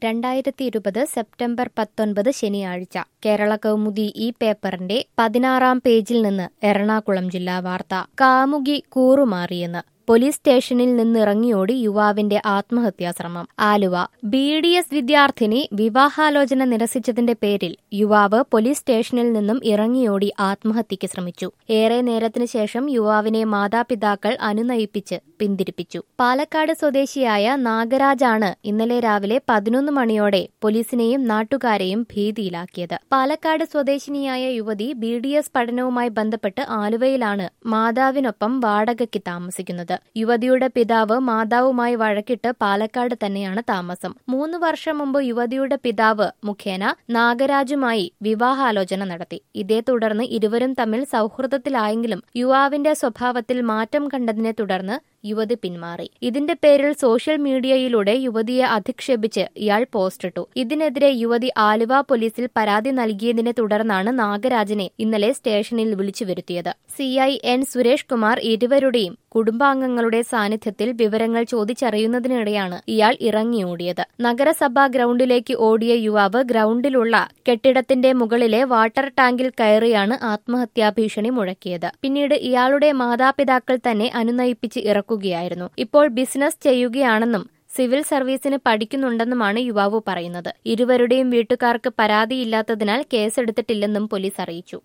രണ്ടായിരത്തി ഇരുപത് സെപ്റ്റംബർ പത്തൊൻപത് ശനിയാഴ്ച കേരള കൗമുദി ഈ പേപ്പറിന്റെ പതിനാറാം പേജിൽ നിന്ന് എറണാകുളം ജില്ലാ വാർത്ത കാമുകി കൂറുമാറിയെന്ന് പോലീസ് സ്റ്റേഷനിൽ നിന്നിറങ്ങിയോടി യുവാവിന്റെ ആത്മഹത്യാശ്രമം ആലുവ ബി ഡി എസ് വിദ്യാർത്ഥിനി വിവാഹാലോചന നിരസിച്ചതിന്റെ പേരിൽ യുവാവ് പോലീസ് സ്റ്റേഷനിൽ നിന്നും ഇറങ്ങിയോടി ആത്മഹത്യയ്ക്ക് ശ്രമിച്ചു ഏറെ നേരത്തിനു ശേഷം യുവാവിനെ മാതാപിതാക്കൾ അനുനയിപ്പിച്ച് പിന്തിരിപ്പിച്ചു പാലക്കാട് സ്വദേശിയായ നാഗരാജാണ് ഇന്നലെ രാവിലെ പതിനൊന്ന് മണിയോടെ പോലീസിനെയും നാട്ടുകാരെയും ഭീതിയിലാക്കിയത് പാലക്കാട് സ്വദേശിനിയായ യുവതി ബി ഡി എസ് പഠനവുമായി ബന്ധപ്പെട്ട് ആലുവയിലാണ് മാതാവിനൊപ്പം വാടകയ്ക്ക് താമസിക്കുന്നത് യുവതിയുടെ പിതാവ് മാതാവുമായി വഴക്കിട്ട് പാലക്കാട് തന്നെയാണ് താമസം മൂന്ന് വർഷം മുമ്പ് യുവതിയുടെ പിതാവ് മുഖേന നാഗരാജുമായി വിവാഹാലോചന നടത്തി ഇതേ തുടർന്ന് ഇരുവരും തമ്മിൽ സൗഹൃദത്തിലായെങ്കിലും യുവാവിന്റെ സ്വഭാവത്തിൽ മാറ്റം കണ്ടതിനെ തുടർന്ന് യുവതി പിന്മാറി ഇതിന്റെ പേരിൽ സോഷ്യൽ മീഡിയയിലൂടെ യുവതിയെ അധിക്ഷേപിച്ച് ഇയാൾ പോസ്റ്റിട്ടു ഇതിനെതിരെ യുവതി ആലുവ പോലീസിൽ പരാതി നൽകിയതിനെ തുടർന്നാണ് നാഗരാജനെ ഇന്നലെ സ്റ്റേഷനിൽ വിളിച്ചു വരുത്തിയത് സിഐ എൻ സുരേഷ് കുമാർ ഇരുവരുടെയും കുടുംബാംഗങ്ങളുടെ സാന്നിധ്യത്തിൽ വിവരങ്ങൾ ചോദിച്ചറിയുന്നതിനിടെയാണ് ഇയാൾ ഇറങ്ങിയോടിയത് നഗരസഭാ ഗ്രൌണ്ടിലേക്ക് ഓടിയ യുവാവ് ഗ്രൌണ്ടിലുള്ള കെട്ടിടത്തിന്റെ മുകളിലെ വാട്ടർ ടാങ്കിൽ കയറിയാണ് ആത്മഹത്യാ ഭീഷണി മുഴക്കിയത് പിന്നീട് ഇയാളുടെ മാതാപിതാക്കൾ തന്നെ അനുനയിപ്പിച്ച് ഇറക്കുകയായിരുന്നു ഇപ്പോൾ ബിസിനസ് ചെയ്യുകയാണെന്നും സിവിൽ സർവീസിന് പഠിക്കുന്നുണ്ടെന്നുമാണ് യുവാവ് പറയുന്നത് ഇരുവരുടെയും വീട്ടുകാർക്ക് പരാതിയില്ലാത്തതിനാൽ കേസെടുത്തിട്ടില്ലെന്നും പോലീസ് അറിയിച്ചു